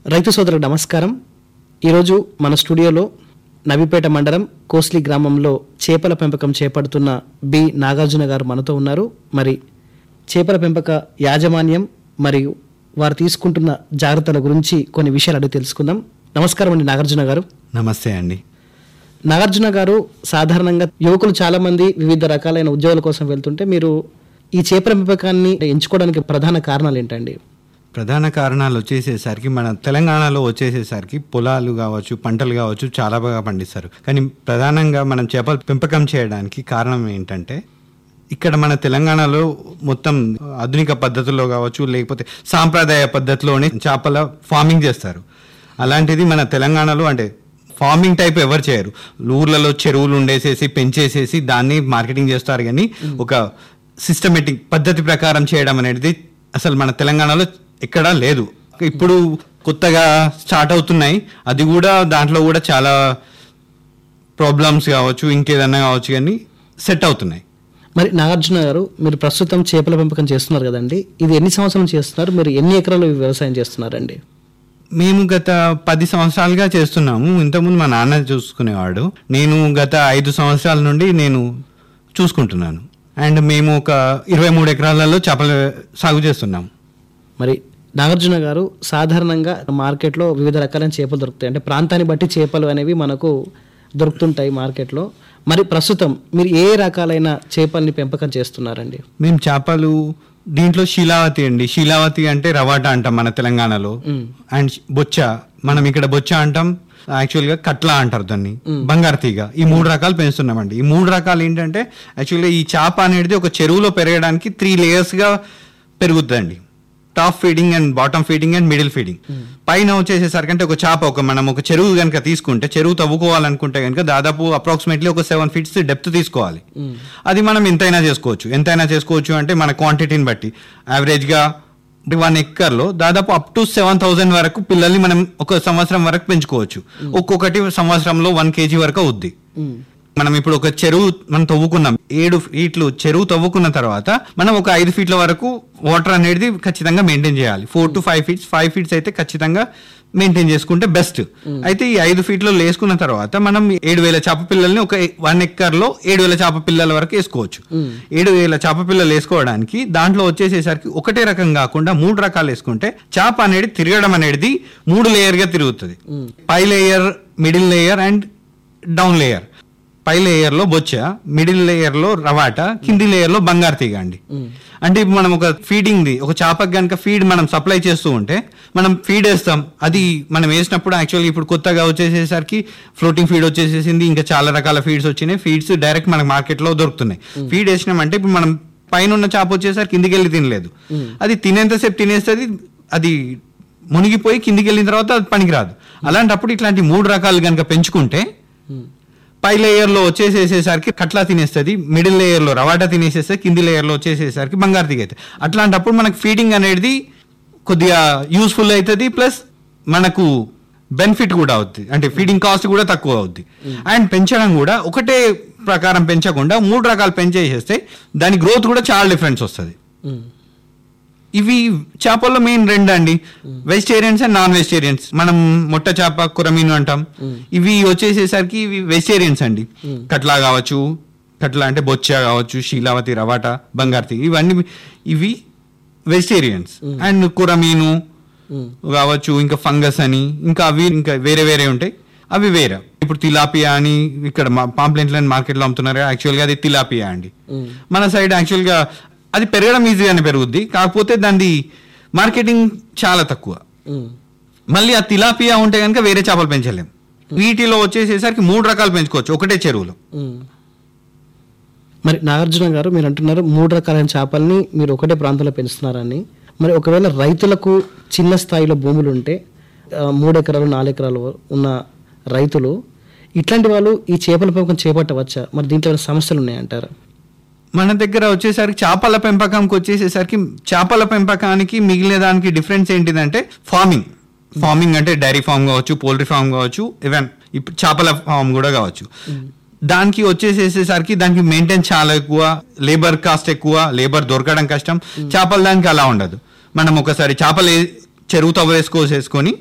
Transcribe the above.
రైతు సోదరులకు నమస్కారం ఈరోజు మన స్టూడియోలో నవిపేట మండలం కోస్లీ గ్రామంలో చేపల పెంపకం చేపడుతున్న బి నాగార్జున గారు మనతో ఉన్నారు మరి చేపల పెంపక యాజమాన్యం మరియు వారు తీసుకుంటున్న జాగ్రత్తల గురించి కొన్ని విషయాలు అడిగి తెలుసుకుందాం నమస్కారం అండి నాగార్జున గారు నమస్తే అండి నాగార్జున గారు సాధారణంగా యువకులు చాలా మంది వివిధ రకాలైన ఉద్యోగాల కోసం వెళ్తుంటే మీరు ఈ చేపల పెంపకాన్ని ఎంచుకోవడానికి ప్రధాన కారణాలు ఏంటండి ప్రధాన కారణాలు వచ్చేసేసరికి మన తెలంగాణలో వచ్చేసేసరికి పొలాలు కావచ్చు పంటలు కావచ్చు చాలా బాగా పండిస్తారు కానీ ప్రధానంగా మనం చేపల పెంపకం చేయడానికి కారణం ఏంటంటే ఇక్కడ మన తెలంగాణలో మొత్తం ఆధునిక పద్ధతుల్లో కావచ్చు లేకపోతే సాంప్రదాయ పద్ధతిలోనే చేపల ఫార్మింగ్ చేస్తారు అలాంటిది మన తెలంగాణలో అంటే ఫార్మింగ్ టైప్ ఎవరు చేయరు ఊర్లలో చెరువులు ఉండేసేసి పెంచేసేసి దాన్ని మార్కెటింగ్ చేస్తారు కానీ ఒక సిస్టమేటిక్ పద్ధతి ప్రకారం చేయడం అనేది అసలు మన తెలంగాణలో ఎక్కడా లేదు ఇప్పుడు కొత్తగా స్టార్ట్ అవుతున్నాయి అది కూడా దాంట్లో కూడా చాలా ప్రాబ్లమ్స్ కావచ్చు ఇంకేదన్నా కావచ్చు కానీ సెట్ అవుతున్నాయి మరి నాగార్జున గారు మీరు ప్రస్తుతం చేపల పెంపకం చేస్తున్నారు కదండి ఇది ఎన్ని సంవత్సరం చేస్తున్నారు మీరు ఎన్ని ఎకరాలు వ్యవసాయం చేస్తున్నారండి మేము గత పది సంవత్సరాలుగా చేస్తున్నాము ఇంతకుముందు మా నాన్న చూసుకునేవాడు నేను గత ఐదు సంవత్సరాల నుండి నేను చూసుకుంటున్నాను అండ్ మేము ఒక ఇరవై మూడు ఎకరాలలో చేపల సాగు చేస్తున్నాము మరి నాగార్జున గారు సాధారణంగా మార్కెట్లో వివిధ రకాలైన చేపలు దొరుకుతాయి అంటే ప్రాంతాన్ని బట్టి చేపలు అనేవి మనకు దొరుకుతుంటాయి మార్కెట్లో మరి ప్రస్తుతం మీరు ఏ రకాలైన చేపల్ని పెంపకం చేస్తున్నారండి మేము చేపలు దీంట్లో శీలావతి అండి శీలావతి అంటే రవాటా అంటాం మన తెలంగాణలో మ్. అండ్ బొచ్చ మనం ఇక్కడ బొచ్చ అంటాం యాక్చువల్ గా కట్ల అంటారు దాన్ని బంగారు తీగ ఈ మూడు రకాలు పెంచుతున్నామండి ఈ మూడు రకాలు ఏంటంటే యాక్చువల్గా ఈ చేప అనేది ఒక చెరువులో పెరగడానికి త్రీ లేయర్స్ గా పెరుగుతుందండి top feeding and bottom feeding and middle feeding పైన వచ్చేసేసరికి అంటే ఒక చేప ఒక మనం ఒక చెరువు కనుక తీసుకుంటే చెరువు తవ్వుకోవాలనుకుంటే కనుక దాదాపు అప్రాక్సిమేట్లీ ఒక సెవెన్ ఫీట్స్ డెప్త్ తీసుకోవాలి అది మనం ఎంతైనా చేసుకోవచ్చు ఎంతైనా చేసుకోవచ్చు అంటే మన క్వాంటిటీని బట్టి యావరేజ్గా వన్ ఎక్కర్లో దాదాపు అప్ టు సెవెన్ థౌసండ్ వరకు పిల్లల్ని మనం ఒక సంవత్సరం వరకు పెంచుకోవచ్చు ఒక్కొక్కటి సంవత్సరంలో వన్ కేజీ వరకు అవుద్ది మనం ఇప్పుడు ఒక చెరువు మనం తవ్వుకున్నాం ఏడు ఫీట్లు చెరువు తవ్వుకున్న తర్వాత మనం ఒక ఐదు ఫీట్ల వరకు వాటర్ అనేది ఖచ్చితంగా మెయింటైన్ చేయాలి four to five feets five feets అయితే ఖచ్చితంగా మెయింటైన్ చేసుకుంటే బెస్ట్ అయితే ఈ ఐదు ఫీట్లో వేసుకున్న తర్వాత మనం ఏడు వేల చేప పిల్లల్ని ఒక వన్ ఎక్కర్లో ఏడు వేల చేప పిల్లల వరకు వేసుకోవచ్చు ఏడు వేల చేప పిల్లలు వేసుకోవడానికి దాంట్లో వచ్చేసేసరికి ఒకటే రకం కాకుండా మూడు రకాలు వేసుకుంటే చేప అనేది తిరగడం అనేది మూడు లేయర్ గా తిరుగుతుంది పై layer middle layer and down layer పై లేయర్ లో బొచ్చ మిడిల్ లేయర్ లో రవాటా కింది లేయర్ లో బంగారు తీగ అండి అంటే ఇప్పుడు మనం ఒక ఫీడింగ్ ది ఒక చేపకి కనుక ఫీడ్ మనం సప్లై చేస్తూ ఉంటే మనం ఫీడ్ వేస్తాం అది మనం వేసినప్పుడు యాక్చువల్లీ ఇప్పుడు కొత్తగా వచ్చేసేసరికి ఫ్లోటింగ్ ఫీడ్ వచ్చేసేసింది ఇంకా చాలా రకాల ఫీడ్స్ వచ్చినాయి ఫీడ్స్ డైరెక్ట్ మనకు మార్కెట్ లో దొరుకుతున్నాయి ఫీడ్ వేసినామంటే ఇప్పుడు మనం పైన ఉన్న చేప వచ్చేసరికి కిందికి వెళ్ళి తినలేదు అది తినేంతసేపు తినేస్తుంది అది మునిగిపోయి కిందికి వెళ్ళిన తర్వాత అది పనికిరాదు అలాంటప్పుడు ఇట్లాంటి మూడు రకాలు కనుక పెంచుకుంటే పై లేయర్ లో వచ్చేసేసేసరికి కట్లా తినేస్తుంది మిడిల్ లేయర్ లో రవాటా తినేసేస్తే కింది లేయర్ లో వచ్చేసేసరికి బంగారు దిగైతే అట్లాంటప్పుడు మనకు ఫీడింగ్ అనేది కొద్దిగా యూస్ఫుల్ అవుతుంది ప్లస్ మనకు బెనిఫిట్ కూడా అవుతుంది అంటే ఫీడింగ్ కాస్ట్ కూడా తక్కువ అవుద్ది అండ్ పెంచడం కూడా ఒకటే ప్రకారం పెంచకుండా మూడు రకాలు పెంచేసేస్తే దాని గ్రోత్ కూడా చాలా డిఫరెన్స్ వస్తుంది ఇవి చేపల్లో మెయిన్ రెండు అండి వెజిటేరియన్స్ అండ్ నాన్ వెజిటేరియన్స్ మనం మొట్ట చేప కురమీను అంటాం ఇవి వచ్చేసేసరికి ఇవి వెజిటేరియన్స్ అండి కట్లా కావచ్చు కట్లా అంటే బొచ్చ కావచ్చు శీలావతి రవాటా బంగార్తి ఇవన్నీ ఇవి వెజిటేరియన్స్ అండ్ కురమీను కావచ్చు ఇంకా ఫంగస్ అని ఇంకా అవి ఇంకా వేరే వేరే ఉంటాయి అవి వేరే ఇప్పుడు తిలాపియా అని ఇక్కడ పాంప్లెంట్లు మార్కెట్లో అమ్ముతున్నారు యాక్చువల్గా అది తిలాపియా అండి మన సైడ్ యాక్చువల్గా అది పెరగడం ఈజీగానే పెరుగుద్ది కాకపోతే దాని మార్కెటింగ్ చాలా తక్కువ మళ్ళీ ఆ తిలాపియా ఉంటే కనుక వేరే చేపలు పెంచలేం వీటిలో వచ్చేసేసరికి మూడు రకాలు పెంచుకోవచ్చు ఒకటే చెరువులో మరి నాగార్జున గారు మీరు అంటున్నారు మూడు రకాలైన చేపల్ని మీరు ఒకటే ప్రాంతంలో పెంచుతున్నారని మరి ఒకవేళ రైతులకు చిన్న స్థాయిలో భూములు ఉంటే ఆ, మూడు ఎకరాలు నాలుగు ఎకరాలు ఉన్న రైతులు ఇట్లాంటి వాళ్ళు ఈ చేపల పెంపకం చేపట్టవచ్చా మరి దీంట్లో ఏమైనా సమస్యలు ఉన్నాయంటారా మన దగ్గర వచ్చేసరికి చేపల పెంపకంకి వచ్చేసేసరికి చేపల పెంపకానికి మిగిలిన దానికి డిఫరెన్స్ ఏంటిదంటే ఫార్మింగ్ ఫార్మింగ్ అంటే డైరీ ఫార్మ్ కావచ్చు పోల్ట్రీ ఫార్మ్ కావచ్చు ఈవెన్ ఇప్పుడు చేపల ఫార్మ్ కూడా కావచ్చు దానికి వచ్చేసేసరికి దానికి మెయింటైన్ చాలా ఎక్కువ లేబర్ కాస్ట్ ఎక్కువ లేబర్ దొరకడం కష్టం చేపల దానికి అలా ఉండదు మనం ఒకసారి చేపలు ఏ- చెరువు తవ్వేసుకోసేసుకొని